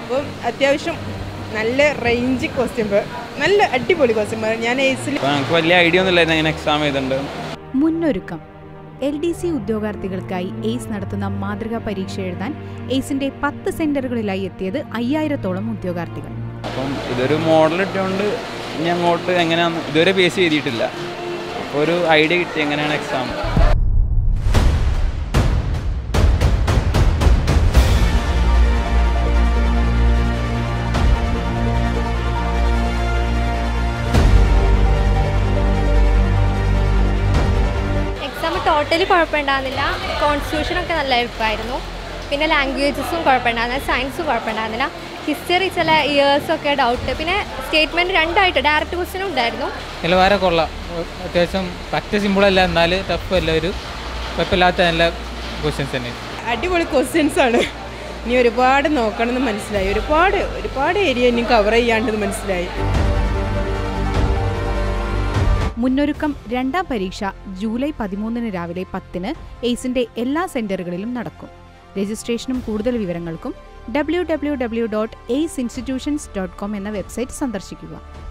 അപ്പം അത്യാവശ്യം നല്ല റേഞ്ച് ക്വസ്റ്റ്യൻ നല്ല അടിപൊളി ക്വസ്റ്റ്യൻ ഞാൻ എയ്സിൽ അപ്പോൾ നമുക്ക് വലിയ ഐഡിയ ഒന്നും ഇല്ലായിരുന്നു എങ്ങനെ എക്സാം ചെയ്തിട്ടുണ്ട് മുന്നൊരുക്കം എൽ ഡി സി ഉദ്യോഗാർത്ഥികൾക്കായി എയ്സ് നടത്തുന്ന മാതൃകാ പരീക്ഷ എഴുതാൻ എയ്സിന്റെ പത്ത് സെന്ററുകളിലായി എത്തിയത് അയ്യായിരത്തോളം ഉദ്യോഗാർത്ഥികൾ അപ്പം ഇതൊരു മോഡൽ ഇട്ടുകൊണ്ട് ഇനി അങ്ങോട്ട് എങ്ങനെയാന്ന് ഇതുവരെ ബേസ് ചെയ്തിട്ടില്ല അപ്പോൾ ഒരു ഐഡിയ കിട്ടി എങ്ങനെയാണ് എക്സാം എക്സാം ടോട്ടലി കുഴപ്പമുണ്ടാകുന്നില്ല കോൺസ്റ്റിറ്റ്യൂഷനൊക്കെ നല്ല എളുപ്പമായിരുന്നു പിന്നെ ലാംഗ്വേജസും കുഴപ്പമുണ്ടാകുന്നില്ല സയൻസും കുഴപ്പമുണ്ടാകുന്നില്ല ഹിസ്റ്ററി ചില ഇയേഴ്സൊക്കെ ഡൗട്ട് പിന്നെ സ്റ്റേറ്റ്മെൻറ്റ് രണ്ടായിട്ട് ഡയറക്റ്റ് ക്വസ്റ്റ്യനും ഉണ്ടായിരുന്നു നിലവാരം കൊള്ളാം അത്യാവശ്യം പറ്റ സിമ്പിളല്ല എന്നാൽ ടഫ് അല്ല ഒരു കുഴപ്പമില്ലാത്ത നല്ല ക്വസ്റ്റ്യൻസ് തന്നെ അടിപൊളി ക്വസ്റ്റ്യൻസ് ആണ് ഇനി ഒരുപാട് നോക്കണമെന്ന് മനസ്സിലായി ഒരുപാട് ഒരുപാട് ഏരിയ ഇനി കവർ ചെയ്യാണ്ടെന്ന് മനസ്സിലായി മുന്നൊരുക്കം രണ്ടാം പരീക്ഷ ജൂലൈ പതിമൂന്നിന് രാവിലെ പത്തിന് എയ്സിന്റെ എല്ലാ സെന്ററുകളിലും നടക്കും രജിസ്ട്രേഷനും കൂടുതൽ വിവരങ്ങൾക്കും W W W dot Ace institutions dot com എന്ന വെബ്സൈറ്റ് സന്ദർശിക്കുക